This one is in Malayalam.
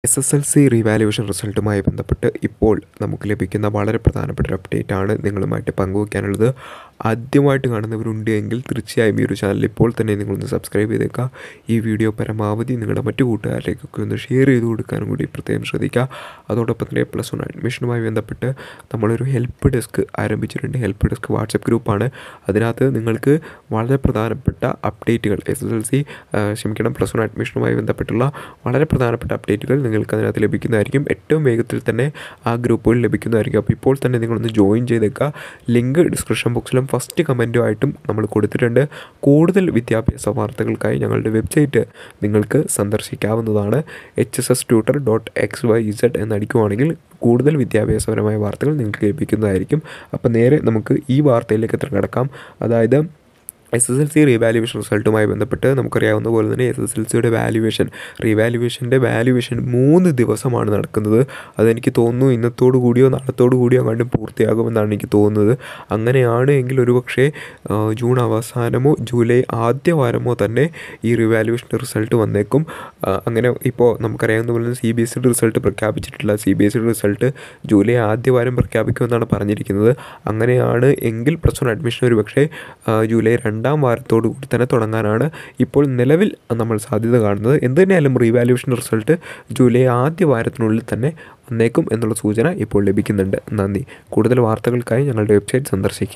S S L C revaluation റിസൾട്ടുമായി ബന്ധപ്പെട്ട് ഇപ്പോൾ നമുക്ക് ലഭിക്കുന്ന വളരെ പ്രധാനപ്പെട്ട ഒരു അപ്ഡേറ്റ് ആണ് നിങ്ങളുമായിട്ട് പങ്കുവയ്ക്കാനുള്ളത് ആദ്യമായിട്ട് കാണുന്നവരുണ്ട് എങ്കിൽ തീർച്ചയായും ഈ ഒരു ചാനൽ ഇപ്പോൾ തന്നെ നിങ്ങളൊന്ന് സബ്സ്ക്രൈബ് ചെയ്തേക്കുക ഈ വീഡിയോ പരമാവധി നിങ്ങളുടെ മറ്റു കൂട്ടുകാരിലേക്കൊക്കെ ഒന്ന് ഷെയർ ചെയ്ത് കൊടുക്കാനും കൂടി പ്രത്യേകം ശ്രദ്ധിക്കുക അതോടൊപ്പം തന്നെ പ്ലസ് വൺ അഡ്മിഷനുമായി ബന്ധപ്പെട്ട് നമ്മളൊരു ഹെൽപ്പ് ഡെസ്ക് ആരംഭിച്ചിട്ടുണ്ട് ഹെൽപ്പ് ഡെസ്ക് വാട്സപ്പ് ഗ്രൂപ്പാണ് അതിനകത്ത് നിങ്ങൾക്ക് വളരെ പ്രധാനപ്പെട്ട അപ്ഡേറ്റുകൾ എസ് എസ് എൽ സി ക്ഷമിക്കണം പ്ലസ് വൺ അഡ്മിഷനുമായി ബന്ധപ്പെട്ടുള്ള വളരെ പ്രധാനപ്പെട്ട അപ്ഡേറ്റുകൾ നിങ്ങൾക്ക് അതിനകത്ത് ലഭിക്കുന്നതായിരിക്കും ഏറ്റവും വേഗത്തിൽ തന്നെ ആ ഗ്രൂപ്പുകളിൽ ലഭിക്കുന്നതായിരിക്കും അപ്പോൾ ഇപ്പോൾ തന്നെ നിങ്ങളൊന്ന് ജോയിൻ ചെയ്തേക്കുക ലിങ്ക് ഡിസ്ക്രിപ്ഷൻ ബോക്സിലും ഫസ്റ്റ് കമൻറ്റുമായിട്ടും നമ്മൾ കൊടുത്തിട്ടുണ്ട് കൂടുതൽ വിദ്യാഭ്യാസ വാർത്തകൾക്കായി ഞങ്ങളുടെ വെബ്സൈറ്റ് നിങ്ങൾക്ക് സന്ദർശിക്കാവുന്നതാണ് H S S tutor dot X Y Z എന്നടിക്കുവാണെങ്കിൽ കൂടുതൽ വിദ്യാഭ്യാസപരമായ വാർത്തകൾ നിങ്ങൾക്ക് ലഭിക്കുന്നതായിരിക്കും അപ്പോൾ നേരെ നമുക്ക് ഈ വാർത്തയിലേക്ക് എത്ര കിടക്കാം അതായത് S S L C revaluation റിസൾട്ടുമായി ബന്ധപ്പെട്ട് നമുക്കറിയാവുന്ന പോലെ തന്നെ എസ് എസ് എൽ സിയുടെ വാല്യുവേഷൻ റീവാലുവേഷൻ്റെ വാല്യുവേഷൻ മൂന്ന് ദിവസമാണ് നടക്കുന്നത് അതെനിക്ക് തോന്നുന്നു ഇന്നത്തോടു കൂടിയോ നാളത്തോടു കൂടിയോ കണ്ടും പൂർത്തിയാകുമെന്നാണ് എനിക്ക് തോന്നുന്നത് അങ്ങനെയാണ് എങ്കിൽ ഒരുപക്ഷെ ജൂൺ അവസാനമോ ജൂലൈ ആദ്യ വാരമോ തന്നെ ഈ റിവാലുവേഷൻ്റെ റിസൾട്ട് വന്നേക്കും അങ്ങനെ ഇപ്പോൾ നമുക്കറിയാവുന്ന പോലെ സി ബി എസ് സിയുടെ റിസൾട്ട് പ്രഖ്യാപിച്ചിട്ടില്ല സി ബി എസ് സിയുടെ റിസൾട്ട് ജൂലൈ ആദ്യ വാരം പ്രഖ്യാപിക്കുമെന്നാണ് പറഞ്ഞിരിക്കുന്നത് അങ്ങനെയാണ് എങ്കിൽ പ്ലസ് വൺ അഡ്മിഷൻ ഒരു പക്ഷേ ജൂലൈ രണ്ടാം വാരത്തോടു കൂടി തന്നെ തുടങ്ങാനാണ് ഇപ്പോൾ നിലവിൽ നമ്മൾ സാധ്യത കാണുന്നത് എന്ത് തന്നെയായാലും റീവാലുവേഷൻ റിസൾട്ട് ജൂലൈ ആദ്യ വാരത്തിനുള്ളിൽ തന്നെ വന്നേക്കും എന്നുള്ള സൂചന ഇപ്പോൾ ലഭിക്കുന്നുണ്ട് നന്ദി കൂടുതൽ വാർത്തകൾക്കായി ഞങ്ങളുടെ വെബ്സൈറ്റ് സന്ദർശിക്കുക